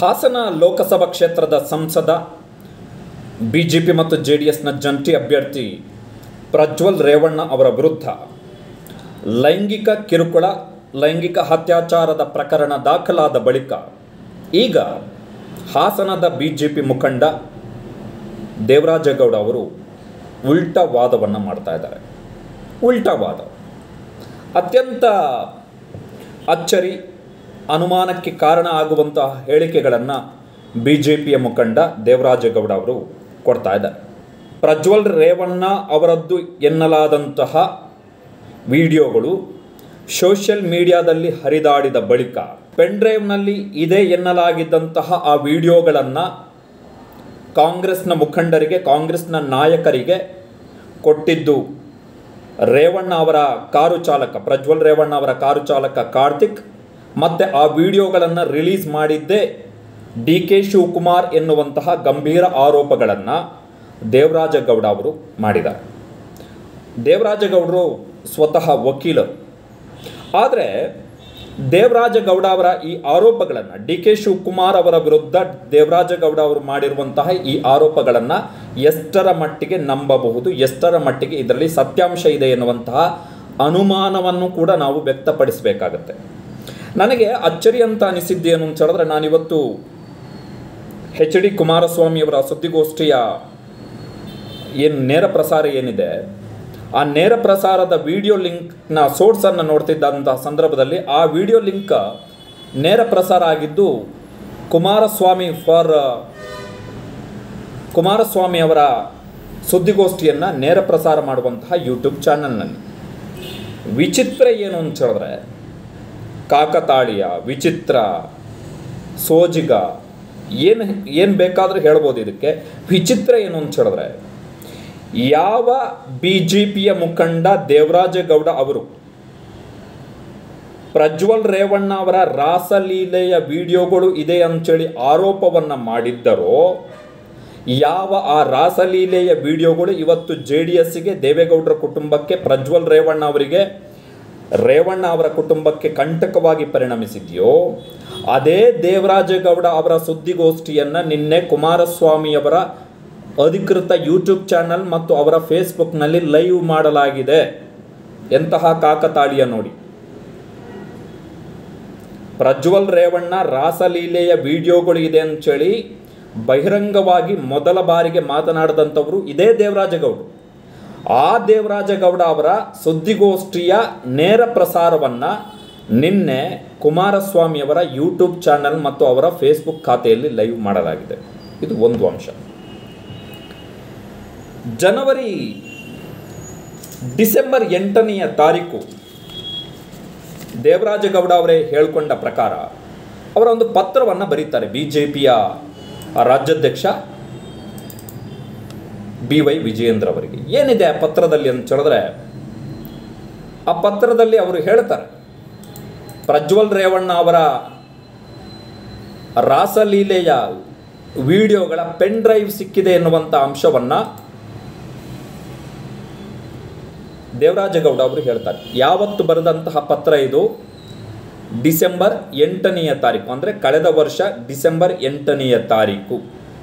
ಹಾಸನ ಲೋಕಸಭಾ ಕ್ಷೇತ್ರದ ಸಂಸದ B J P ಮತ್ತು ಜೆ ಡಿ ಎಸ್ನ ಜಂಟಿ ಅಭ್ಯರ್ಥಿ ಪ್ರಜ್ವಲ್ ರೇವಣ್ಣ ಅವರ ವಿರುದ್ಧ ಲೈಂಗಿಕ ಕಿರುಕುಳ ಲೈಂಗಿಕ ಅತ್ಯಾಚಾರದ ಪ್ರಕರಣ ದಾಖಲಾದ ಬಳಿಕ ಈಗ ಹಾಸನದ ಬಿ ಜೆ ಪಿ ಮುಖಂಡ ದೇವರಾಜಗೌಡ ಅವರು ಉಲ್ಟಾ ವಾದವನ್ನು ಮಾಡ್ತಾ ಇದ್ದಾರೆ ಉಲ್ಟಾ ವಾದ ಅತ್ಯಂತ ಅಚ್ಚರಿ ಅನುಮಾನಕ್ಕೆ ಕಾರಣ ಆಗುವಂತಹ ಹೇಳಿಕೆಗಳನ್ನು ಬಿ ಜೆ ಪಿಯ ಮುಖಂಡ ದೇವರಾಜಗೌಡ ಅವರು ಕೊಡ್ತಾ ಇದ್ದಾರೆ ಪ್ರಜ್ವಲ್ ರೇವಣ್ಣ ಅವರದ್ದು ಎನ್ನಲಾದಂತಹ ವಿಡಿಯೋಗಳು ಸೋಷಿಯಲ್ ಮೀಡಿಯಾದಲ್ಲಿ ಹರಿದಾಡಿದ ಬಳಿಕ ಪೆನ್ಡ್ರೈವ್ನಲ್ಲಿ ಇದೆ ಎನ್ನಲಾಗಿದ್ದಂತಹ ಆ ವಿಡಿಯೋಗಳನ್ನು ಕಾಂಗ್ರೆಸ್ನ ಮುಖಂಡರಿಗೆ ಕಾಂಗ್ರೆಸ್ನ ನಾಯಕರಿಗೆ ಕೊಟ್ಟಿದ್ದು ರೇವಣ್ಣ ಅವರ ಕಾರು ಚಾಲಕ ಪ್ರಜ್ವಲ್ ರೇವಣ್ಣ ಅವರ ಕಾರು ಚಾಲಕ ಕಾರ್ತಿಕ್ ಮತ್ತು ಆ ವಿಡಿಯೋಗಳನ್ನು ರಿಲೀಸ್ ಮಾಡಿದ್ದೇ ಡಿ ಕೆ ಶಿವಕುಮಾರ್ ಎನ್ನುವಂತಹ ಗಂಭೀರ ಆರೋಪಗಳನ್ನು ದೇವರಾಜಗೌಡ ಅವರು ಮಾಡಿದ್ದಾರೆ ದೇವರಾಜಗೌಡರು ಸ್ವತಃ ವಕೀಲರು ಆದರೆ ದೇವರಾಜಗೌಡ ಅವರ ಈ ಆರೋಪಗಳನ್ನು ಡಿ ಕೆ ಶಿವಕುಮಾರ್ ಅವರ ವಿರುದ್ಧ ದೇವರಾಜಗೌಡ ಅವರು ಮಾಡಿರುವಂತಹ ಈ ಆರೋಪಗಳನ್ನು ಎಷ್ಟರ ಮಟ್ಟಿಗೆ ನಂಬಬಹುದು ಎಷ್ಟರ ಮಟ್ಟಿಗೆ ಇದರಲ್ಲಿ ಸತ್ಯಾಂಶ ಇದೆ ಎನ್ನುವಂತಹ ಅನುಮಾನವನ್ನು ಕೂಡ ನಾವು ವ್ಯಕ್ತಪಡಿಸಬೇಕಾಗತ್ತೆ ನನಗೆ ಅಚ್ಚರಿ ಅಂತ ಅನಿಸಿದ್ದು ಏನು ಅಂತ ಹೇಳಿದ್ರೆ ನಾನಿವತ್ತು ಎಚ್ ಡಿ ಕುಮಾರಸ್ವಾಮಿಯವರ ಸುದ್ದಿಗೋಷ್ಠಿಯ ಏನು ನೇರ ಪ್ರಸಾರ ಏನಿದೆ ಆ ನೇರ ಪ್ರಸಾರದ ವಿಡಿಯೋ ಲಿಂಕ್ನ ಸೋರ್ಸನ್ನು ನೋಡ್ತಿದ್ದಂತಹ ಸಂದರ್ಭದಲ್ಲಿ ಆ ವಿಡಿಯೋ ಲಿಂಕ್ ನೇರ ಪ್ರಸಾರ ಆಗಿದ್ದು ಕುಮಾರಸ್ವಾಮಿ ಫಾರ್ ಕುಮಾರಸ್ವಾಮಿ ಅವರ ಸುದ್ದಿಗೋಷ್ಠಿಯನ್ನು ನೇರ ಪ್ರಸಾರ ಮಾಡುವಂತಹ ಯೂಟ್ಯೂಬ್ ಚಾನಲ್ನಲ್ಲಿ ವಿಚಿತ್ರ ಏನು ಅಂತ ಹೇಳಿದ್ರೆ ಕಾಕತಾಳೀಯ ವಿಚಿತ್ರ ಸೋಜಿಗ ಏನು ಏನು ಬೇಕಾದರೂ ಹೇಳ್ಬೋದು ಇದಕ್ಕೆ ವಿಚಿತ್ರ ಏನು ಅಂತ ಹೇಳಿದ್ರೆ ಯಾವ ಬಿ ಜೆ ಪಿಯ ಮುಖಂಡ ದೇವರಾಜಗೌಡ ಅವರು ಪ್ರಜ್ವಲ್ ರೇವಣ್ಣ ಅವರ ರಾಸಲೀಲೆಯ ವಿಡಿಯೋಗಳು ಇದೆ ಅಂತೇಳಿ ಆರೋಪವನ್ನು ಮಾಡಿದ್ದರೋ ಯಾವ ಆ ರಾಸಲೀಲೆಯ ವಿಡಿಯೋಗಳು ಇವತ್ತು ಜೆ ಡಿ ಎಸ್ಸಿಗೆ ದೇವೇಗೌಡರ ಕುಟುಂಬಕ್ಕೆ ಪ್ರಜ್ವಲ್ ರೇವಣ್ಣ ಅವರಿಗೆ ರೇವಣ್ಣ ಅವರ ಕುಟುಂಬಕ್ಕೆ ಕಂಟಕವಾಗಿ ಪರಿಣಮಿಸಿದೆಯೋ ಅದೇ ದೇವರಾಜಗೌಡ ಅವರ ಸುದ್ದಿಗೋಷ್ಠಿಯನ್ನು ನಿನ್ನೆ ಕುಮಾರಸ್ವಾಮಿಯವರ ಅಧಿಕೃತ ಯೂಟ್ಯೂಬ್ ಚಾನಲ್ ಮತ್ತು ಅವರ ಫೇಸ್ಬುಕ್ನಲ್ಲಿ ಲೈವ್ ಮಾಡಲಾಗಿದೆ ಎಂತಹ ಕಾಕತಾಳಿಯ ನೋಡಿ ಪ್ರಜ್ವಲ್ ರೇವಣ್ಣ ರಾಸಲೀಲೆಯ ವಿಡಿಯೋಗಳು ಇದೆ ಅಂತೇಳಿ ಬಹಿರಂಗವಾಗಿ ಮೊದಲ ಬಾರಿಗೆ ಮಾತನಾಡಿದಂಥವರು ಇದೇ ದೇವರಾಜಗೌಡ ಆ ದೇವರಾಜಗೌಡ ಅವರ ಸುದ್ದಿಗೋಷ್ಠಿಯ ನೇರ ಪ್ರಸಾರವನ್ನು ನಿನ್ನೆ ಕುಮಾರಸ್ವಾಮಿಯವರ ಯೂಟ್ಯೂಬ್ ಚಾನಲ್ ಮತ್ತು ಅವರ ಫೇಸ್ಬುಕ್ ಖಾತೆಯಲ್ಲಿ ಲೈವ್ ಮಾಡಲಾಗಿದೆ ಇದು ಒಂದು ಅಂಶ ಜನವರಿ ಡಿಸೆಂಬರ್ ಎಂಟನೆಯ ತಾರೀಕು ದೇವರಾಜಗೌಡ ಅವರೇ ಹೇಳಿಕೊಂಡ ಪ್ರಕಾರ ಅವರ ಒಂದು ಪತ್ರವನ್ನು ಬರೀತಾರೆ ಬಿ ಜೆ ಪಿಯ ರಾಜ್ಯಾಧ್ಯಕ್ಷ ಬಿ ವೈ ವಿಜಯೇಂದ್ರ ಅವರಿಗೆ ಏನಿದೆ ಆ ಪತ್ರದಲ್ಲಿ ಅಂತ ಹೇಳಿದ್ರೆ ಆ ಪತ್ರದಲ್ಲಿ ಅವರು ಹೇಳ್ತಾರೆ ಪ್ರಜ್ವಲ್ ರೇವಣ್ಣ ಅವರ ರಾಸಲೀಲೆಯ ವಿಡಿಯೋಗಳ ಪೆನ್ ಡ್ರೈವ್ ಸಿಕ್ಕಿದೆ ಎನ್ನುವಂಥ ಅಂಶವನ್ನು ದೇವರಾಜಗೌಡ ಅವರು ಹೇಳ್ತಾರೆ ಯಾವತ್ತು ಬರೆದಂತಹ ಪತ್ರ ಇದು ಡಿಸೆಂಬರ್ ಎಂಟನೆಯ ತಾರೀಕು ಅಂದರೆ ಕಳೆದ ವರ್ಷ ಡಿಸೆಂಬರ್ ಎಂಟನೆಯ ತಾರೀಕು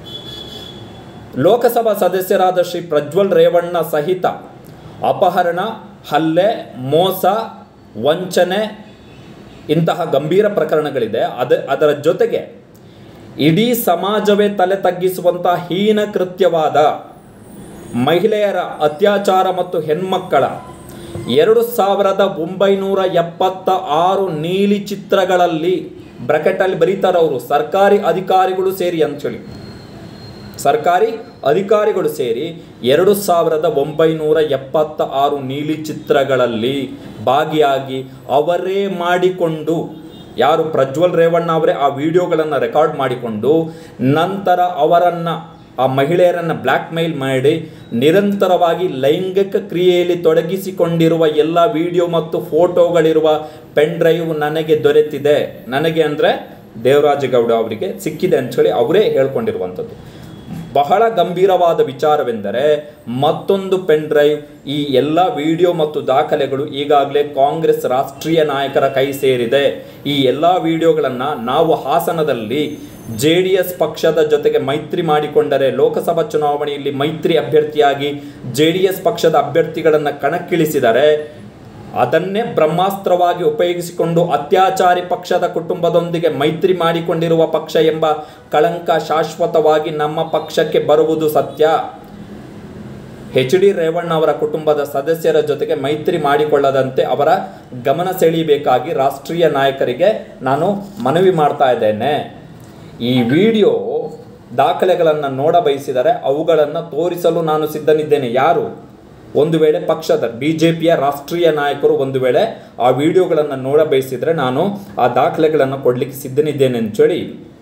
ಲೋಕಸಭಾ ಸದಸ್ಯರಾದ ಶ್ರೀ ಪ್ರಜ್ವಲ್ ರೇವಣ್ಣ ಸಹಿತ ಅಪಹರಣ ಹಲ್ಲೆ ಮೋಸ ವಂಚನೆ ಇಂತಹ ಗಂಭೀರ ಪ್ರಕರಣಗಳಿದೆ ಅದ ಅದರ ಜೊತೆಗೆ ಇಡೀ ಸಮಾಜವೇ ತಲೆ ತಗ್ಗಿಸುವಂಥ ಹೀನ ಕೃತ್ಯವಾದ ಮಹಿಳೆಯರ ಅತ್ಯಾಚಾರ ಮತ್ತು ಹೆಣ್ಮಕ್ಕಳ ಎರಡು ಸಾವಿರದ ಒಂಬೈನೂರ ಎಪ್ಪತ್ತ ಆರು ನೀಲಿ ಚಿತ್ರಗಳಲ್ಲಿ ಬ್ರಕೆಟಲ್ಲಿ ಬರೀತಾರೆ ಅವರು ಸರ್ಕಾರಿ ಅಧಿಕಾರಿಗಳು ಸೇರಿ ಅಂಥೇಳಿ ಸರ್ಕಾರಿ ಅಧಿಕಾರಿಗಳು ಸೇರಿ ಎರಡು ಸಾವಿರದ ಒಂಬೈನೂರ ಎಪ್ಪತ್ತ ಆರು ನೀಲಿ ಚಿತ್ರಗಳಲ್ಲಿ ಭಾಗಿಯಾಗಿ ಅವರೇ ಮಾಡಿಕೊಂಡು ಯಾರು ಪ್ರಜ್ವಲ್ ರೇವಣ್ಣ ಅವರೇ ಆ ವಿಡಿಯೋಗಳನ್ನು ರೆಕಾರ್ಡ್ ಮಾಡಿಕೊಂಡು ನಂತರ ಅವರನ್ನು ಆ ಮಹಿಳೆಯರನ್ನು ಬ್ಲ್ಯಾಕ್ ಮೇಲ್ ಮಾಡಿ ನಿರಂತರವಾಗಿ ಲೈಂಗಿಕ ಕ್ರಿಯೆಯಲ್ಲಿ ತೊಡಗಿಸಿಕೊಂಡಿರುವ ಎಲ್ಲ ವಿಡಿಯೋ ಮತ್ತು ಫೋಟೋಗಳಿರುವ ಪೆನ್ ಡ್ರೈವ್ ನನಗೆ ದೊರೆತಿದೆ ನನಗೆ ಅಂದರೆ ದೇವರಾಜಗೌಡ ಅವರಿಗೆ ಸಿಕ್ಕಿದೆ ಅಂಥೇಳಿ ಅವರೇ ಹೇಳ್ಕೊಂಡಿರುವಂಥದ್ದು ಬಹಳ ಗಂಭೀರವಾದ ವಿಚಾರವೆಂದರೆ ಮತ್ತೊಂದು ಪೆನ್ ಡ್ರೈವ್ ಈ ಎಲ್ಲ ವಿಡಿಯೋ ಮತ್ತು ದಾಖಲೆಗಳು ಈಗಾಗಲೇ ಕಾಂಗ್ರೆಸ್ ರಾಷ್ಟ್ರೀಯ ನಾಯಕರ ಕೈ ಸೇರಿದೆ ಈ ಎಲ್ಲ ವಿಡಿಯೋಗಳನ್ನು ನಾವು ಹಾಸನದಲ್ಲಿ ಜೆ ಡಿ ಎಸ್ ಪಕ್ಷದ ಜೊತೆಗೆ ಮೈತ್ರಿ ಮಾಡಿಕೊಂಡರೆ ಲೋಕಸಭಾ ಚುನಾವಣೆಯಲ್ಲಿ ಮೈತ್ರಿ ಅಭ್ಯರ್ಥಿಯಾಗಿ ಜೆ ಡಿ ಎಸ್ ಪಕ್ಷದ ಅಭ್ಯರ್ಥಿಗಳನ್ನು ಕಣಕ್ಕಿಳಿಸಿದರೆ ಅದನ್ನೇ ಬ್ರಹ್ಮಾಸ್ತ್ರವಾಗಿ ಉಪಯೋಗಿಸಿಕೊಂಡು ಅತ್ಯಾಚಾರಿ ಪಕ್ಷದ ಕುಟುಂಬದೊಂದಿಗೆ ಮೈತ್ರಿ ಮಾಡಿಕೊಂಡಿರುವ ಪಕ್ಷ ಎಂಬ ಕಳಂಕ ಶಾಶ್ವತವಾಗಿ ನಮ್ಮ ಪಕ್ಷಕ್ಕೆ ಬರುವುದು ಸತ್ಯ ಎಚ್ ಡಿ ರೇವಣ್ಣ ಅವರ ಕುಟುಂಬದ ಸದಸ್ಯರ ಜೊತೆಗೆ ಮೈತ್ರಿ ಮಾಡಿಕೊಳ್ಳದಂತೆ ಅವರ ಗಮನ ಸೆಳೆಯಬೇಕಾಗಿ ರಾಷ್ಟ್ರೀಯ ನಾಯಕರಿಗೆ ನಾನು ಮನವಿ ಮಾಡ್ತಾ ಇದ್ದೇನೆ ಈ ವಿಡಿಯೋ ದಾಖಲೆಗಳನ್ನು ನೋಡ ಬಯಸಿದರೆ ಅವುಗಳನ್ನು ತೋರಿಸಲು ನಾನು ಸಿದ್ಧನಿದ್ದೇನೆ ಯಾರು ಒಂದು ವೇಳೆ ಪಕ್ಷದ ಬಿ ಜೆ ಪಿಯ ರಾಷ್ಟ್ರೀಯ ನಾಯಕರು ಒಂದು ವೇಳೆ ಆ ವಿಡಿಯೋಗಳನ್ನು ನೋಡ ಬಯಸಿದರೆ ನಾನು ಆ ದಾಖಲೆಗಳನ್ನು ಕೊಡಲಿಕ್ಕೆ ಸಿದ್ಧನಿದ್ದೇನೆ ಅಂತೇಳಿ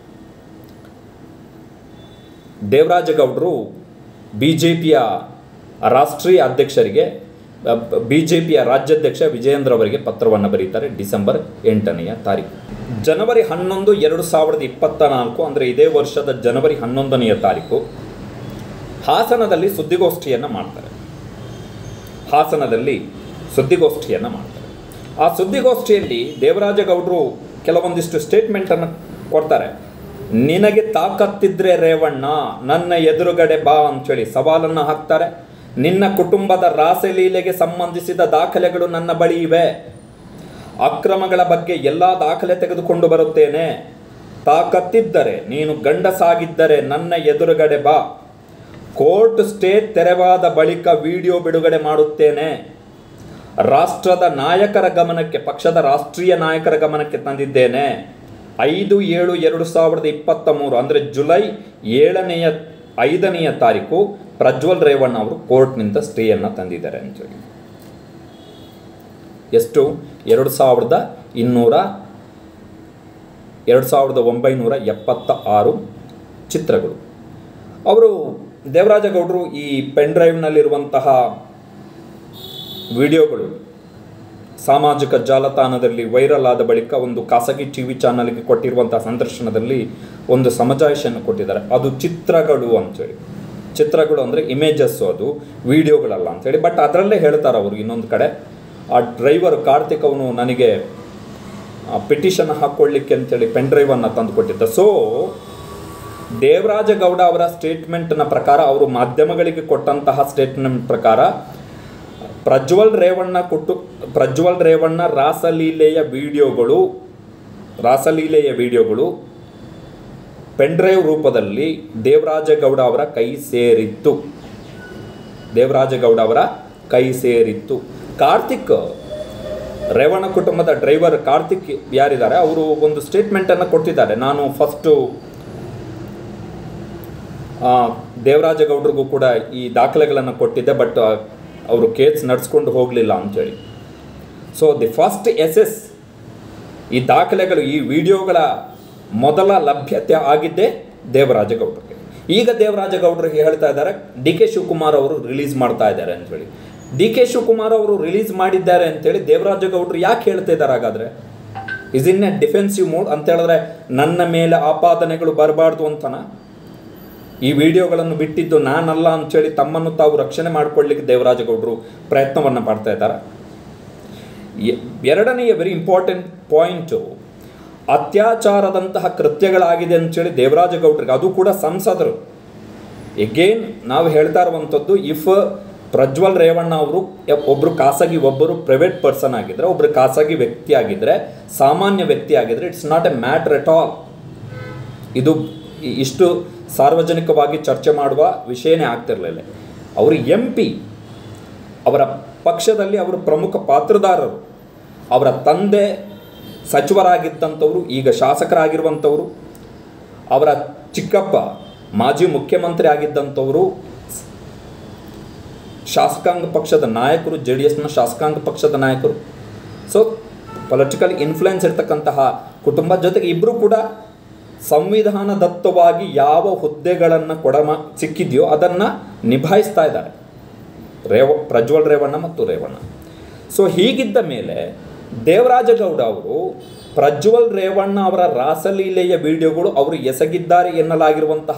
ದೇವರಾಜಗೌಡರು ಬಿ ಜೆ ಪಿಯ ರಾಷ್ಟ್ರೀಯ ಅಧ್ಯಕ್ಷರಿಗೆ ಬಿ ಜೆ ಪಿಯ ರಾಜ್ಯಾಧ್ಯಕ್ಷ ವಿಜಯೇಂದ್ರ ಅವರಿಗೆ ಪತ್ರವನ್ನು ಬರೀತಾರೆ ಡಿಸೆಂಬರ್ ಎಂಟನೆಯ ತಾರೀಕು ಜನವರಿ ಹನ್ನೊಂದು ಎರಡು ಸಾವಿರದ ಇಪ್ಪತ್ತ ನಾಲ್ಕು ಅಂದರೆ ಇದೇ ವರ್ಷದ ಜನವರಿ ಹನ್ನೊಂದನೆಯ ತಾರೀಕು ಹಾಸನದಲ್ಲಿ ಸುದ್ದಿಗೋಷ್ಠಿಯನ್ನು ಮಾಡ್ತಾರೆ ಹಾಸನದಲ್ಲಿ ಸುದ್ದಿಗೋಷ್ಠಿಯನ್ನು ಮಾಡ್ತಾರೆ ಆ ಸುದ್ದಿಗೋಷ್ಠಿಯಲ್ಲಿ ದೇವರಾಜಗೌಡರು ಕೆಲವೊಂದಿಷ್ಟು ಸ್ಟೇಟ್ಮೆಂಟನ್ನು ಕೊಡ್ತಾರೆ ನಿನಗೆ ತಾಕತ್ತಿದ್ರೆ ರೇವಣ್ಣ ನನ್ನ ಎದುರುಗಡೆ ಬಾ ಅಂತೇಳಿ ಸವಾಲನ್ನು ಹಾಕ್ತಾರೆ ನಿನ್ನ ಕುಟುಂಬದ ರಾಸಲೀಲೆಗೆ ಸಂಬಂಧಿಸಿದ ದಾಖಲೆಗಳು ನನ್ನ ಬಳಿ ಇವೆ ಅಕ್ರಮಗಳ ಬಗ್ಗೆ ಎಲ್ಲ ದಾಖಲೆ ತೆಗೆದುಕೊಂಡು ಬರುತ್ತೇನೆ ತಾಕತ್ತಿದ್ದರೆ ನೀನು ಗಂಡಸಾಗಿದ್ದರೆ ನನ್ನ ಎದುರುಗಡೆ ಬಾ ಕೋರ್ಟ್ ಸ್ಟೇ ತೆರವಾದ ಬಳಿಕ ವಿಡಿಯೋ ಬಿಡುಗಡೆ ಮಾಡುತ್ತೇನೆ ರಾಷ್ಟ್ರದ ನಾಯಕರ ಗಮನಕ್ಕೆ ಪಕ್ಷದ ರಾಷ್ಟ್ರೀಯ ನಾಯಕರ ಗಮನಕ್ಕೆ ತಂದಿದ್ದೇನೆ ಐದು ಏಳು ಎರಡು ಸಾವಿರದ ಇಪ್ಪತ್ತ ಮೂರು ಅಂದರೆ ಜುಲೈ ಏಳನೆಯ ಐದನೆಯ ತಾರೀಕು ಪ್ರಜ್ವಲ್ ರೇವಣ್ಣ ಅವರು ಕೋರ್ಟ್ನಿಂದ ಸ್ಟೇಯನ್ನು ತಂದಿದ್ದಾರೆ ಅಂತೇಳಿ ಎಷ್ಟು ಎರಡು ಸಾವಿರದ ಇನ್ನೂರ ಎರಡು ಸಾವಿರದ ಒಂಬೈನೂರ ಎಪ್ಪತ್ತ ಆರು ಚಿತ್ರಗಳು ಅವರು ದೇವರಾಜಗೌಡರು ಈ ಪೆನ್ ಡ್ರೈವ್ನಲ್ಲಿರುವಂತಹ ವಿಡಿಯೋಗಳು ಸಾಮಾಜಿಕ ಜಾಲತಾಣದಲ್ಲಿ ವೈರಲ್ ಆದ ಬಳಿಕ ಒಂದು ಖಾಸಗಿ ಟಿ ವಿ ಚಾನಲ್ಗೆ ಕೊಟ್ಟಿರುವಂತಹ ಸಂದರ್ಶನದಲ್ಲಿ ಒಂದು ಸಮಜಾಯಿಷನ್ನು ಕೊಟ್ಟಿದ್ದಾರೆ ಅದು ಚಿತ್ರಗಳು ಅಂತೇಳಿ ಚಿತ್ರಗಳು ಅಂದರೆ ಇಮೇಜಸ್ಸು ಅದು ವಿಡಿಯೋಗಳಲ್ಲ ಅಂತೇಳಿ ಬಟ್ ಅದರಲ್ಲೇ ಹೇಳ್ತಾರೆ ಅವರು ಇನ್ನೊಂದು ಕಡೆ ಆ ಡ್ರೈವರ್ ಕಾರ್ತಿಕ್ ಅವನು ನನಗೆ ಪಿಟಿಷನ್ ಹಾಕ್ಕೊಳ್ಳಿಕ್ಕೆ ಅಂತೇಳಿ ಪೆನ್ ಡ್ರೈವನ್ನು ತಂದು ಕೊಟ್ಟಿದ್ದ ಸೊ ದೇವರಾಜಗೌಡ ಅವರ ಸ್ಟೇಟ್ಮೆಂಟ್ನ ಪ್ರಕಾರ ಅವರು ಮಾಧ್ಯಮಗಳಿಗೆ ಕೊಟ್ಟಂತಹ ಸ್ಟೇಟ್ಮೆಂಟ್ ಪ್ರಕಾರ ಪ್ರಜ್ವಲ್ ರೇವಣ್ಣ ಕುಟು ಪ್ರಜ್ವಲ್ ರೇವಣ್ಣ ರಾಸಲೀಲೆಯ ವಿಡಿಯೋಗಳು ರಾಸಲೀಲೆಯ ವಿಡಿಯೋಗಳು ಪೆನ್ಡ್ರೈವ್ ರೂಪದಲ್ಲಿ ದೇವರಾಜಗೌಡ ಅವರ ಕೈ ಸೇರಿತ್ತು ದೇವರಾಜಗೌಡ ಅವರ ಕೈ ಸೇರಿತ್ತು ಕಾರ್ತಿಕ್ ರೇವಣ್ಣ ಕುಟುಂಬದ ಡ್ರೈವರ್ ಕಾರ್ತಿಕ್ ಯಾರಿದ್ದಾರೆ ಅವರು ಒಂದು ಸ್ಟೇಟ್ಮೆಂಟನ್ನು ಕೊಟ್ಟಿದ್ದಾರೆ ನಾನು ಫಸ್ಟು ದೇವರಾಜಗೌಡರಿಗೂ ಕೂಡ ಈ ದಾಖಲೆಗಳನ್ನು ಕೊಟ್ಟಿದ್ದೆ ಬಟ್ ಅವರು ಕೇಸ್ ನಡೆಸ್ಕೊಂಡು ಹೋಗಲಿಲ್ಲ ಅಂಥೇಳಿ so the first is is ಈ ದಾಖಲೆಗಳು ಈ ವಿಡಿಯೋಗಳ ಮೊದಲ ಲಭ್ಯತೆ ಆಗಿದ್ದೇ ದೇವರಾಜಗೌಡರಿಗೆ ಈಗ ದೇವರಾಜಗೌಡರಿಗೆ ಹೇಳ್ತಾ ಇದ್ದಾರೆ ಡಿ ಕೆ ಶಿವಕುಮಾರ್ ಅವರು ರಿಲೀಸ್ ಮಾಡ್ತಾ ಇದ್ದಾರೆ ಅಂತೇಳಿ ಡಿ ಕೆ ಶಿವಕುಮಾರ್ ಅವರು ರಿಲೀಸ್ ಮಾಡಿದ್ದಾರೆ ಅಂತೇಳಿ ದೇವರಾಜಗೌಡರು ಯಾಕೆ ಹೇಳ್ತಾ ಇದ್ದಾರೆ ಹಾಗಾದರೆ is in a defensive mode ಅಂತ ಹೇಳಿದ್ರೆ ನನ್ನ ಮೇಲೆ ಆಪಾದನೆಗಳು ಬರಬಾರ್ದು ಅಂತನ ಈ ವಿಡಿಯೋಗಳನ್ನು ಬಿಟ್ಟಿದ್ದು ನಾನಲ್ಲ ಅಂಥೇಳಿ ತಮ್ಮನ್ನು ತಾವು ರಕ್ಷಣೆ ಮಾಡಿಕೊಳ್ಳಿಕ್ಕೆ ದೇವರಾಜಗೌಡರು ಪ್ರಯತ್ನವನ್ನು ಮಾಡ್ತಾ ಇದ್ದಾರೆ ಎ- ಎರಡನೆಯ ವೆರಿ ಇಂಪಾರ್ಟೆಂಟ್ ಪಾಯಿಂಟು ಅತ್ಯಾಚಾರದಂತಹ ಕೃತ್ಯಗಳಾಗಿದೆ ಅಂತೇಳಿ ದೇವರಾಜಗೌಡರಿಗೆ ಅದು ಕೂಡ ಸಂಸದರು ಎಗೇನ್ ನಾವು ಹೇಳ್ತಾ ಇರುವಂಥದ್ದು ಇಫ್ ಪ್ರಜ್ವಲ್ ರೇವಣ್ಣ ಅವರು ಒಬ್ಬರು ಖಾಸಗಿ ಒಬ್ಬರು ಪ್ರೈವೇಟ್ ಪರ್ಸನ್ ಆಗಿದ್ದರೆ ಒಬ್ಬರು ಖಾಸಗಿ ವ್ಯಕ್ತಿ ಆಗಿದ್ದರೆ ಸಾಮಾನ್ಯ ವ್ಯಕ್ತಿ ಆಗಿದ್ದರೆ it's not a matter at all ಇದು ಇ- ಇಷ್ಟು ಸಾರ್ವಜನಿಕವಾಗಿ ಚರ್ಚೆ ಮಾಡುವ ವಿಷಯನೇ ಆಗ್ತಿರಲಿಲ್ಲ ಅವರು ಎಂ ಪಿ ಅವರ ಪಕ್ಷದಲ್ಲಿ ಅವರು ಪ್ರಮುಖ ಪಾತ್ರದಾರರು ಅವರ ತಂದೆ ಸಚಿವರಾಗಿದ್ದಂಥವರು ಈಗ ಶಾಸಕರಾಗಿರುವಂಥವರು ಅವರ ಚಿಕ್ಕಪ್ಪ ಮಾಜಿ ಮುಖ್ಯಮಂತ್ರಿ ಆಗಿದ್ದಂಥವರು ಶಾಸಕಾಂಗ ಪಕ್ಷದ ನಾಯಕರು ಜೆ ಡಿ ಎಸ್ನ ಶಾಸಕಾಂಗ ಪಕ್ಷದ ನಾಯಕರು ಸೊ ಪೊಲಿಟಿಕಲ್ ಇನ್ಫ್ಲುಯೆನ್ಸ್ ಇರ್ತಕ್ಕಂತಹ ಕುಟುಂಬ ಜೊತೆಗೆ ಇಬ್ಬರು ಕೂಡ ಸಂವಿಧಾನದತ್ತವಾಗಿ ಯಾವ ಹುದ್ದೆಗಳನ್ನು ಕೊಡಮ ಸಿಕ್ಕಿದೆಯೋ ಅದನ್ನು ನಿಭಾಯಿಸ್ತಾ ಇದ್ದಾರೆ ರೇವ ಪ್ರಜ್ವಲ್ ರೇವಣ್ಣ ಮತ್ತು ರೇವಣ್ಣ ಸೊ ಹೀಗಿದ್ದ ಮೇಲೆ ದೇವರಾಜಗೌಡ ಅವರು ಪ್ರಜ್ವಲ್ ರೇವಣ್ಣ ಅವರ ರಾಸಲೀಲೆಯ ವಿಡಿಯೋಗಳು ಅವರು ಎಸಗಿದ್ದಾರೆ ಎನ್ನಲಾಗಿರುವಂತಹ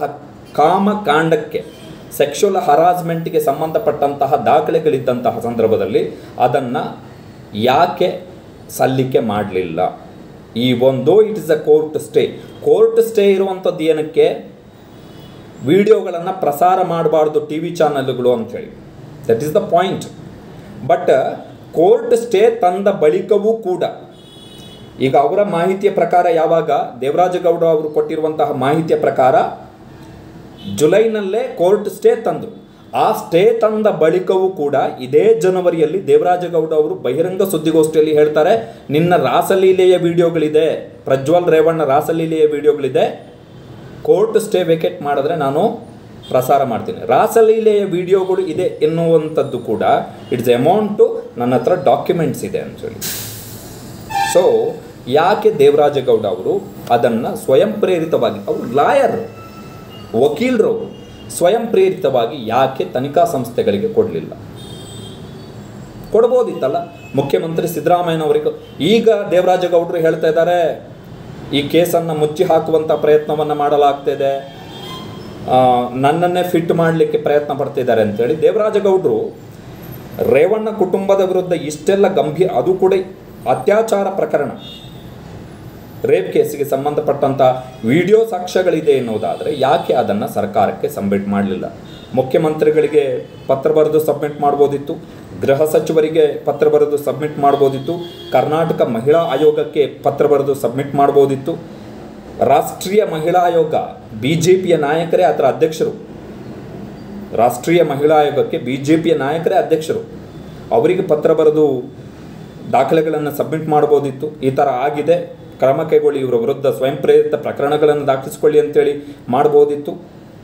ಕಾಮಕಾಂಡಕ್ಕೆ ಸೆಕ್ಷುವಲ್ ಹರಾಸ್ಮೆಂಟ್ಗೆ ಸಂಬಂಧಪಟ್ಟಂತಹ ದಾಖಲೆಗಳಿದ್ದಂತಹ ಸಂದರ್ಭದಲ್ಲಿ ಅದನ್ನು ಯಾಕೆ ಸಲ್ಲಿಕೆ ಮಾಡಲಿಲ್ಲ ಈ ಒಂದು it is a court stay court stay ಇರುವಂಥದ್ದು ಏನಕ್ಕೆ ವಿಡಿಯೋಗಳನ್ನು ಪ್ರಸಾರ ಮಾಡಬಾರ್ದು ಟಿ ವಿ ಚಾನಲ್ಗಳು ಅಂಥೇಳಿ that is the point but court stay ತಂದ ಬಳಿಕವೂ ಕೂಡ ಈಗ ಅವರ ಮಾಹಿತಿಯ ಪ್ರಕಾರ ಯಾವಾಗ ದೇವರಾಜಗೌಡ ಅವರು ಕೊಟ್ಟಿರುವಂತಹ ಮಾಹಿತಿಯ ಪ್ರಕಾರ ಜುಲೈನಲ್ಲೇ ಕೋರ್ಟ್ ಸ್ಟೇ ತಂದರು ಆ ಸ್ಟೇ ತಂದ ಬಳಿಕವೂ ಕೂಡ ಇದೇ ಜನವರಿಯಲ್ಲಿ ದೇವರಾಜಗೌಡ ಅವರು ಬಹಿರಂಗ ಸುದ್ದಿಗೋಷ್ಠಿಯಲ್ಲಿ ಹೇಳ್ತಾರೆ ನಿನ್ನ ರಾಸಲೀಲೆಯ ವಿಡಿಯೋಗಳಿದೆ ಪ್ರಜ್ವಲ್ ರೇವಣ್ಣ ರಾಸಲೀಲೆಯ ವಿಡಿಯೋಗಳಿದೆ ಕೋರ್ಟ್ ಸ್ಟೇ ವೇಕೆಟ್ ಮಾಡಿದ್ರೆ ನಾನು ಪ್ರಸಾರ ಮಾಡ್ತೀನಿ ರಾಸಲೀಲೆಯ ವಿಡಿಯೋಗಳು ಇದೆ ಎನ್ನುವಂಥದ್ದು ಕೂಡ ಇಟ್ಸ್ ಅಮೌಂಟು ನನ್ನ ಹತ್ರ ಡಾಕ್ಯುಮೆಂಟ್ಸ್ ಇದೆ ಅಂತೇಳಿ ಸೊ ಯಾಕೆ ದೇವರಾಜಗೌಡ ಅವರು ಅದನ್ನು ಸ್ವಯಂ ಪ್ರೇರಿತವಾಗಿ ಅವರು ಲಾಯರ್ ವಕೀಲರು ಸ್ವಯಂ ಪ್ರೇರಿತವಾಗಿ ಯಾಕೆ ತನಿಖಾ ಸಂಸ್ಥೆಗಳಿಗೆ ಕೊಡಲಿಲ್ಲ ಕೊಡ್ಬೋದಿತ್ತಲ್ಲ ಮುಖ್ಯಮಂತ್ರಿ ಸಿದ್ದರಾಮಯ್ಯನವರಿಗೂ ಈಗ ದೇವರಾಜಗೌಡರು ಹೇಳ್ತಾ ಇದ್ದಾರೆ ಈ ಕೇಸನ್ನು ಮುಚ್ಚಿ ಹಾಕುವಂಥ ಪ್ರಯತ್ನವನ್ನು ಮಾಡಲಾಗ್ತಿದೆ ಆ, ನನ್ನನ್ನೇ ಫಿಟ್ ಮಾಡಲಿಕ್ಕೆ ಪ್ರಯತ್ನ ಪಡ್ತಿದ್ದಾರೆ ಅಂತೇಳಿ ದೇವರಾಜಗೌಡರು ರೇವಣ್ಣ ಕುಟುಂಬದ ವಿರುದ್ಧ ಇಷ್ಟೆಲ್ಲ ಗಂಭೀರ ಅದು ಕೂಡ ಅತ್ಯಾಚಾರ ಪ್ರಕರಣ ರೇಪ್ ಕೇಸಿಗೆ ಸಂಬಂಧಪಟ್ಟಂಥ ವಿಡಿಯೋ ಸಾಕ್ಷ್ಯಗಳಿದೆ ಎನ್ನುವುದಾದರೆ ಯಾಕೆ ಅದನ್ನು ಸರ್ಕಾರಕ್ಕೆ ಸಬ್ಮಿಟ್ ಮಾಡಲಿಲ್ಲ ಮುಖ್ಯಮಂತ್ರಿಗಳಿಗೆ ಪತ್ರ ಬರೆದು ಸಬ್ಮಿಟ್ ಮಾಡ್ಬೋದಿತ್ತು ಗೃಹ ಸಚಿವರಿಗೆ ಪತ್ರ ಬರೆದು ಸಬ್ಮಿಟ್ ಮಾಡ್ಬೋದಿತ್ತು ಕರ್ನಾಟಕ ಮಹಿಳಾ ಆಯೋಗಕ್ಕೆ ಪತ್ರ ಬರೆದು ಸಬ್ಮಿಟ್ ಮಾಡ್ಬೋದಿತ್ತು ರಾಷ್ಟ್ರೀಯ ಮಹಿಳಾ ಆಯೋಗ ಬಿ ಜೆ ಪಿಯ ನಾಯಕರೇ ಅದರ ಅಧ್ಯಕ್ಷರು ರಾಷ್ಟ್ರೀಯ ಮಹಿಳಾ ಆಯೋಗಕ್ಕೆ ಬಿ ಜೆ ಪಿಯ ನಾಯಕರೇ ಅಧ್ಯಕ್ಷರು ಅವರಿಗೆ ಪತ್ರ ಬರೆದು ದಾಖಲೆಗಳನ್ನು ಸಬ್ಮಿಟ್ ಮಾಡ್ಬೋದಿತ್ತು ಈ ಥರ ಆಗಿದೆ ಕ್ರಮ ಕೈಗೊಳ್ಳಿ ಇವರ ವಿರುದ್ಧ ಸ್ವಯಂ ಪ್ರೇರಿತ ಪ್ರಕರಣಗಳನ್ನು ದಾಖಲಿಸಿಕೊಳ್ಳಿ ಅಂತೇಳಿ ಮಾಡ್ಬೋದಿತ್ತು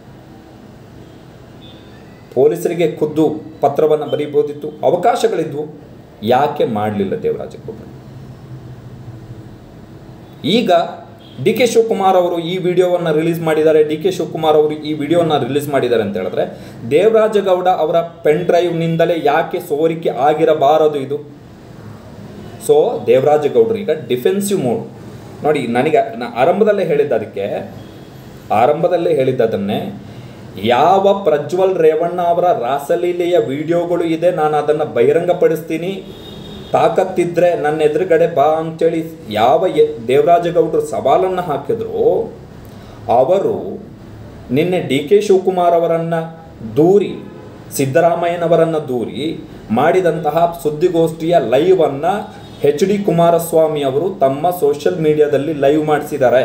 ಪೊಲೀಸರಿಗೆ ಖುದ್ದು ಪತ್ರವನ್ನು ಬರೀಬೋದಿತ್ತು ಅವಕಾಶಗಳಿದ್ವು ಯಾಕೆ ಮಾಡಲಿಲ್ಲ ದೇವರಾಜಗೌಡರು ಈಗ ಡಿ ಕೆ ಶಿವಕುಮಾರ್ ಅವರು ಈ ವಿಡಿಯೋವನ್ನು ರಿಲೀಸ್ ಮಾಡಿದ್ದಾರೆ ಡಿ ಕೆ ಶಿವಕುಮಾರ್ ಅವರು ಈ ವಿಡಿಯೋವನ್ನು ರಿಲೀಸ್ ಮಾಡಿದ್ದಾರೆ ಅಂತ ಹೇಳಿದ್ರೆ ದೇವರಾಜಗೌಡ ಅವರ ಪೆನ್ ಡ್ರೈವ್ನಿಂದಲೇ ಯಾಕೆ ಸೋರಿಕೆ ಆಗಿರಬಾರದು ಇದು ಸೊ ದೇವರಾಜಗೌಡರು ಈಗ ಡಿಫೆನ್ಸಿವ್ ಮೋಡ್ ನೋಡಿ ನನಗೆ ನಾ ಆರಂಭದಲ್ಲೇ ಹೇಳಿದ್ದ ಅದಕ್ಕೆ ಆರಂಭದಲ್ಲೇ ಹೇಳಿದ್ದದನ್ನೇ ಯಾವ ಪ್ರಜ್ವಲ್ ರೇವಣ್ಣ ಅವರ ರಾಸಲೀಲೆಯ ವಿಡಿಯೋಗಳು ಇದೆ ನಾನು ಅದನ್ನು ಬಹಿರಂಗಪಡಿಸ್ತೀನಿ ತಾಕತ್ತಿದ್ರೆ ನನ್ನ ಎದುರುಗಡೆ ಬಾ ಅಂತೇಳಿ ಯಾವ ಎ- ದೇವರಾಜಗೌಡರು ಸವಾಲನ್ನು ಹಾಕಿದ್ರು ಅವರು ನಿನ್ನೆ ಡಿ ಕೆ ಶಿವಕುಮಾರ್ ಅವರನ್ನು ದೂರಿ ಸಿದ್ದರಾಮಯ್ಯನವರನ್ನು ದೂರಿ ಮಾಡಿದಂತಹ ಸುದ್ದಿಗೋಷ್ಠಿಯ ಲೈವನ್ನು ಎಚ್ ಡಿ ಕುಮಾರಸ್ವಾಮಿ ಅವರು ತಮ್ಮ ಸೋಷಿಯಲ್ ಮೀಡಿಯಾದಲ್ಲಿ ಲೈವ್ ಮಾಡಿಸಿದ್ದಾರೆ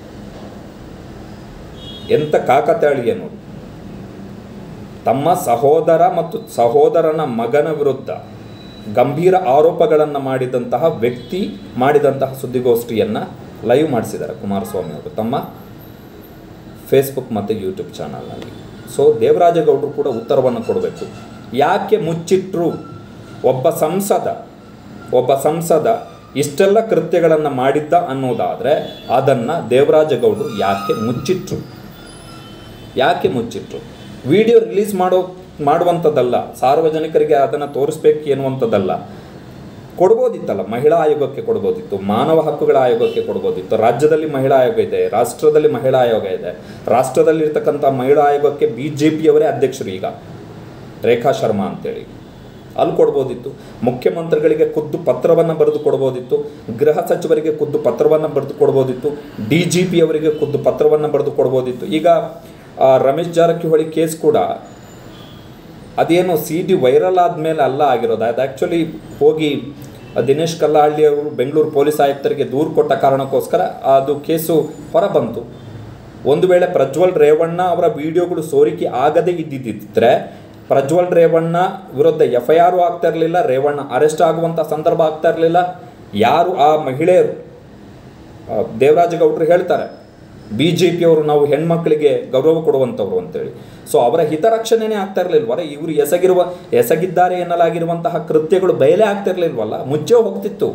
ಎಂಥ ಕಾಕತಾಳೀಯ ನೋಡಿ ತಮ್ಮ ಸಹೋದರ ಮತ್ತು ಸಹೋದರನ ಮಗನ ವಿರುದ್ಧ ಗಂಭೀರ ಆರೋಪಗಳನ್ನು ಮಾಡಿದಂತಹ ವ್ಯಕ್ತಿ ಮಾಡಿದಂತಹ ಸುದ್ದಿಗೋಷ್ಠಿಯನ್ನು ಲೈವ್ ಮಾಡಿಸಿದ್ದಾರೆ ಕುಮಾರಸ್ವಾಮಿ ಅವರು ತಮ್ಮ ಫೇಸ್ಬುಕ್ ಮತ್ತು ಯೂಟ್ಯೂಬ್ ಚಾನಲ್ನಲ್ಲಿ ಸೊ ದೇವರಾಜಗೌಡರು ಕೂಡ ಉತ್ತರವನ್ನು ಕೊಡಬೇಕು ಯಾಕೆ ಮುಚ್ಚಿಟ್ರು ಒಬ್ಬ ಸಂಸದ ಒಬ್ಬ ಸಂಸದ ಇಷ್ಟೆಲ್ಲ ಕೃತ್ಯಗಳನ್ನು ಮಾಡಿದ್ದ ಅನ್ನೋದಾದರೆ ಅದನ್ನು ದೇವರಾಜಗೌಡರು ಯಾಕೆ ಮುಚ್ಚಿಟ್ರು ಯಾಕೆ ಮುಚ್ಚಿಟ್ರು ವಿಡಿಯೋ ರಿಲೀಸ್ ಮಾಡೋ ಮಾಡುವಂಥದ್ದಲ್ಲ ಸಾರ್ವಜನಿಕರಿಗೆ ಅದನ್ನು ತೋರಿಸ್ಬೇಕು ಎನ್ನುವಂಥದ್ದಲ್ಲ ಕೊಡ್ಬೋದಿತ್ತಲ್ಲ ಮಹಿಳಾ ಆಯೋಗಕ್ಕೆ ಕೊಡ್ಬೋದಿತ್ತು ಮಾನವ ಹಕ್ಕುಗಳ ಆಯೋಗಕ್ಕೆ ಕೊಡ್ಬೋದಿತ್ತು ರಾಜ್ಯದಲ್ಲಿ ಮಹಿಳಾ ಆಯೋಗ ಇದೆ ರಾಷ್ಟ್ರದಲ್ಲಿ ಮಹಿಳಾ ಆಯೋಗ ಇದೆ ರಾಷ್ಟ್ರದಲ್ಲಿರ್ತಕ್ಕಂಥ ಮಹಿಳಾ ಆಯೋಗಕ್ಕೆ ಬಿ ಜೆ ಪಿಯವರೇ ಅಧ್ಯಕ್ಷರು ಈಗ ರೇಖಾ ಶರ್ಮಾ ಅಂತೇಳಿ ಅಲ್ಲಿ ಕೊಡ್ಬೋದಿತ್ತು ಮುಖ್ಯಮಂತ್ರಿಗಳಿಗೆ ಖುದ್ದು ಪತ್ರವನ್ನು ಬರೆದು ಕೊಡ್ಬೋದಿತ್ತು ಗೃಹ ಸಚಿವರಿಗೆ ಖುದ್ದು ಪತ್ರವನ್ನು ಬರೆದು ಕೊಡ್ಬೋದಿತ್ತು ಡಿ ಜಿ ಪಿ ಅವರಿಗೆ ಖುದ್ದು ಪತ್ರವನ್ನು ಬರೆದು ಕೊಡ್ಬೋದಿತ್ತು ಈಗ ಆ, ರಮೇಶ್ ಜಾರಕಿಹೊಳಿ ಕೇಸ್ ಕೂಡ ಅದೇನು ಸಿ ಡಿ ವೈರಲ್ ಆದಮೇಲೆ ಅಲ್ಲ ಆಗಿರೋದು ಅದು ಆ್ಯಕ್ಚುಲಿ ಹೋಗಿ ದಿನೇಶ್ ಕಲ್ಲಹಳ್ಳಿ ಅವರು ಬೆಂಗಳೂರು ಪೊಲೀಸ್ ಆಯುಕ್ತರಿಗೆ ದೂರು ಕೊಟ್ಟ ಕಾರಣಕ್ಕೋಸ್ಕರ ಅದು ಕೇಸು ಹೊರ ಬಂತು ಒಂದು ವೇಳೆ ಪ್ರಜ್ವಲ್ ರೇವಣ್ಣ ಅವರ ವಿಡಿಯೋಗಳು ಸೋರಿಕೆ ಆಗದೇ ಇದ್ದಿದ್ದಿದ್ರೆ ಪ್ರಜ್ವಲ್ ರೇವಣ್ಣ ವಿರುದ್ಧ ಎಫ್ ಐ ಆರು ಆಗ್ತಾ ಇರಲಿಲ್ಲ ರೇವಣ್ಣ ಅರೆಸ್ಟ್ ಆಗುವಂಥ ಸಂದರ್ಭ ಆಗ್ತಾ ಇರಲಿಲ್ಲ ಯಾರು ಆ ಮಹಿಳೆಯರು ಆ, ದೇವರಾಜಗೌಡರು ಹೇಳ್ತಾರೆ ಬಿ ಜೆ ಪಿಯವರು ನಾವು ಹೆಣ್ಮಕ್ಳಿಗೆ ಗೌರವ ಕೊಡುವಂಥವ್ರು ಅಂತೇಳಿ ಸೊ ಅವರ ಹಿತರಕ್ಷಣೆನೇ ಆಗ್ತಾ ಇರಲಿಲ್ವಲ್ಲ ಇವರು ಎಸಗಿರುವ ಎಸಗಿದ್ದಾರೆ ಎನ್ನಲಾಗಿರುವಂತಹ ಕೃತ್ಯಗಳು ಬಯಲೇ ಆಗ್ತಾ ಇರಲಿಲ್ವಲ್ಲ ಮುಚ್ಚೇ ಹೋಗ್ತಿತ್ತು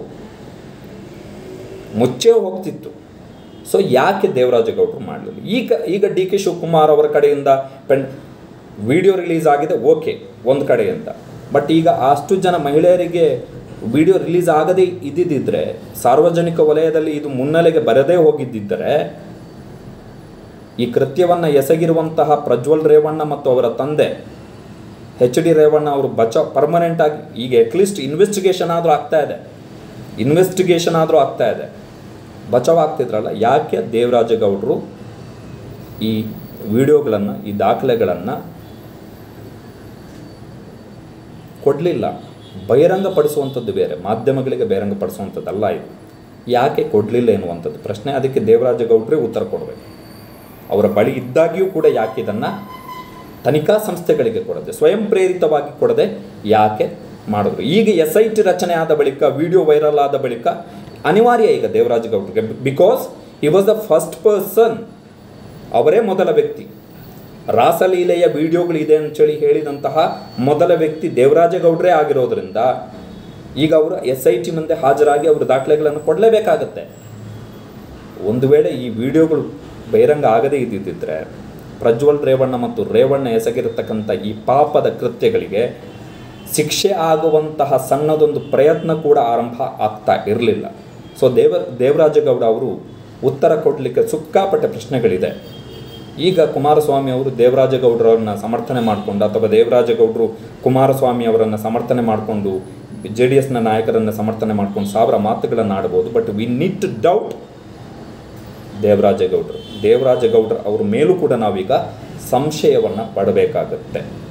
ಮುಚ್ಚೇ ಹೋಗ್ತಿತ್ತು ಸೊ ಯಾಕೆ ದೇವರಾಜಗೌಡರು ಮಾಡಲಿಲ್ಲ ಈಗ ಈಗ ಡಿ ಕೆ ಶಿವಕುಮಾರ್ ಅವರ ಕಡೆಯಿಂದ ಪೆನ್ ವಿಡಿಯೋ ರಿಲೀಸ್ ಆಗಿದೆ ಓಕೆ ಒಂದು ಕಡೆಯಿಂದ ಬಟ್ ಈಗ ಅಷ್ಟು ಜನ ಮಹಿಳೆಯರಿಗೆ ವಿಡಿಯೋ ರಿಲೀಸ್ ಆಗದೇ ಇದ್ದಿದ್ದರೆ ಸಾರ್ವಜನಿಕ ವಲಯದಲ್ಲಿ ಇದು ಮುನ್ನೆಲೆಗೆ ಬರದೇ ಹೋಗಿದ್ದಿದ್ದರೆ ಈ ಕೃತ್ಯವನ್ನು ಎಸಗಿರುವಂತಹ ಪ್ರಜ್ವಲ್ ರೇವಣ್ಣ ಮತ್ತು ಅವರ ತಂದೆ ಎಚ್ ಡಿ ರೇವಣ್ಣ ಅವರು ಬಚಾವ್ ಪರ್ಮನೆಂಟ್ ಆಗಿ ಈಗ ಅಟ್ಲೀಸ್ಟ್ ಇನ್ವೆಸ್ಟಿಗೇಷನ್ ಆದರೂ ಆಗ್ತಾ ಇದೆ ಇನ್ವೆಸ್ಟಿಗೇಷನ್ ಆದರೂ ಆಗ್ತಾ ಇದೆ ಬಚಾವ್ ಆಗ್ತಿದ್ರಲ್ಲ ಯಾಕೆ ದೇವರಾಜಗೌಡರು ಈ ವಿಡಿಯೋಗಳನ್ನು ಈ ದಾಖಲೆಗಳನ್ನು ಕೊಡಲಿಲ್ಲ ಬಹಿರಂಗಪಡಿಸುವಂಥದ್ದು ಬೇರೆ ಮಾಧ್ಯಮಗಳಿಗೆ ಬಹಿರಂಗಪಡಿಸುವಂಥದ್ದಲ್ಲ ಇದು ಯಾಕೆ ಕೊಡಲಿಲ್ಲ ಎನ್ನುವಂಥದ್ದು ಪ್ರಶ್ನೆ ಅದಕ್ಕೆ ದೇವರಾಜಗೌಡ್ರೆ ಉತ್ತರ ಕೊಡಬೇಕು ಅವರ ಬಳಿ ಇದ್ದಾಗಿಯೂ ಕೂಡ ಯಾಕೆ ಇದನ್ನು ತನಿಖಾ ಸಂಸ್ಥೆಗಳಿಗೆ ಕೊಡದೆ ಸ್ವಯಂ ಪ್ರೇರಿತವಾಗಿ ಕೊಡದೆ ಯಾಕೆ ಮಾಡಿದ್ರು ಈಗ ಎಸ್ ಐ ಟಿ ರಚನೆ ಆದ ಬಳಿಕ ವಿಡಿಯೋ ವೈರಲ್ ಆದ ಬಳಿಕ ಅನಿವಾರ್ಯ ಈಗ ದೇವರಾಜಗೌಡರಿಗೆ because he was the first person ಅವರೇ ಮೊದಲ ವ್ಯಕ್ತಿ ರಾಸಲೀಲೆಯ ವಿಡಿಯೋಗಳಿದೆ ಅಂತೇಳಿ ಹೇಳಿದಂತಹ ಮೊದಲ ವ್ಯಕ್ತಿ ದೇವರಾಜಗೌಡ್ರೇ ಆಗಿರೋದ್ರಿಂದ ಈಗ ಅವರು ಎಸ್ ಐ ಟಿ ಮುಂದೆ ಹಾಜರಾಗಿ ಅವರು ದಾಖಲೆಗಳನ್ನು ಕೊಡಲೇಬೇಕಾಗತ್ತೆ ಒಂದು ವೇಳೆ ಈ ವಿಡಿಯೋಗಳು ಬಹಿರಂಗ ಆಗದೇ ಇದ್ದಿದ್ದರೆ ಪ್ರಜ್ವಲ್ ರೇವಣ್ಣ ಮತ್ತು ರೇವಣ್ಣ ಎಸಗಿರತಕ್ಕಂಥ ಈ ಪಾಪದ ಕೃತ್ಯಗಳಿಗೆ ಶಿಕ್ಷೆ ಆಗುವಂತಹ ಸಣ್ಣದೊಂದು ಪ್ರಯತ್ನ ಕೂಡ ಆರಂಭ ಆಗ್ತಾ ಇರಲಿಲ್ಲ ಸೊ ದೇವ ದೇವರಾಜಗೌಡ ಅವರು ಉತ್ತರ ಕೊಡಲಿಕ್ಕೆ ಸಿಕ್ಕಾಪಟ್ಟೆ ಪ್ರಶ್ನೆಗಳಿದೆ ಈಗ ಕುಮಾರಸ್ವಾಮಿ ಅವರು ದೇವರಾಜಗೌಡರನ್ನು ಸಮರ್ಥನೆ ಮಾಡಿಕೊಂಡು ಅಥವಾ ದೇವರಾಜಗೌಡರು ಕುಮಾರಸ್ವಾಮಿ ಅವರನ್ನು ಸಮರ್ಥನೆ ಮಾಡಿಕೊಂಡು ಜೆ ಡಿ ಎಸ್ನ ನಾಯಕರನ್ನು ಸಮರ್ಥನೆ ಮಾಡ್ಕೊಂಡು ಸಾವಿರ ಮಾತುಗಳನ್ನು ಆಡ್ಬೋದು but we need to doubt ದೇವರಾಜಗೌಡರು ದೇವರಾಜಗೌಡರು ಅವ್ರ ಮೇಲೂ ಕೂಡ ನಾವೀಗ ಸಂಶಯವನ್ನು ಪಡಬೇಕಾಗತ್ತೆ